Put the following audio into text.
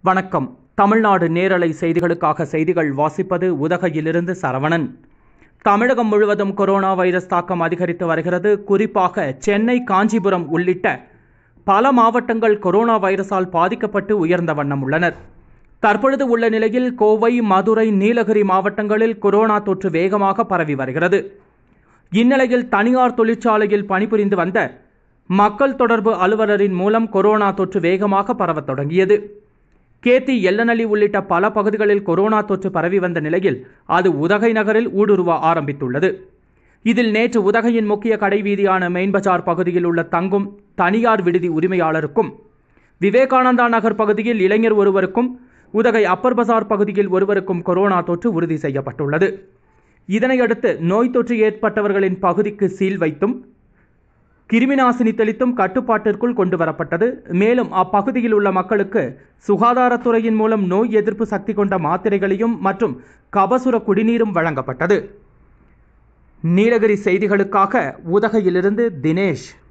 வணக்கம் தமிழ்நாடு நேரலை செய்திகளுக்காக செய்திகள் வாசிப்பது உதகையிலிருந்து சரவணன் தமிழகம் முழுவதும் கொரோனா வைரஸ் தாக்கம் அதிகரித்து வருகிறது குறிப்பாக சென்னை காஞ்சிபுரம் உள்ளிட்ட பல மாவட்டங்கள் கொரோனா வைரஸால் பாதிக்கப்பட்டு உயர்ந்த வண்ணம் உள்ளனர் தற்பொழுது உள்ள நிலையில் கோவை மதுரை நீலகிரி மாவட்டங்களில் கொரோனா தொற்று வேகமாக பரவி வருகிறது இந்நிலையில் தனியார் தொழிற்சாலையில் பணிபுரிந்து வந்த மக்கள் தொடர்பு அலுவலரின் மூலம் கொரோனா தொற்று வேகமாக பரவத் தொடங்கியது கேத்தி எல்லநல்லி உள்ளிட்ட பல பகுதிகளில் கொரோனா தொற்று பரவி வந்த நிலையில் அது உதகை நகரில் ஊடுருவ ஆரம்பித்துள்ளது இதில் நேற்று உதகையின் முக்கிய கடைவீதியான மெயின் பஜார் பகுதியில் உள்ள தங்கும் தனியார் விடுதி உரிமையாளருக்கும் விவேகானந்தா நகர் பகுதியில் இளைஞர் ஒருவருக்கும் உதகை அப்பர் பஜார் பகுதியில் ஒருவருக்கும் கொரோனா தொற்று உறுதி செய்யப்பட்டுள்ளது இதனையடுத்து நோய் தொற்று ஏற்பட்டவர்களின் பகுதிக்கு சீல் வைத்தும் கிருமிநாசினி தெளித்தும் கட்டுப்பாட்டிற்குள் கொண்டு வரப்பட்டது மேலும் அப்பகுதியில் உள்ள மக்களுக்கு சுகாதாரத்துறையின் மூலம் நோய் எதிர்ப்பு சக்தி கொண்ட மாத்திரைகளையும் மற்றும் கபசுர குடிநீரும் வழங்கப்பட்டது நீலகிரி செய்திகளுக்காக உதகையிலிருந்து தினேஷ்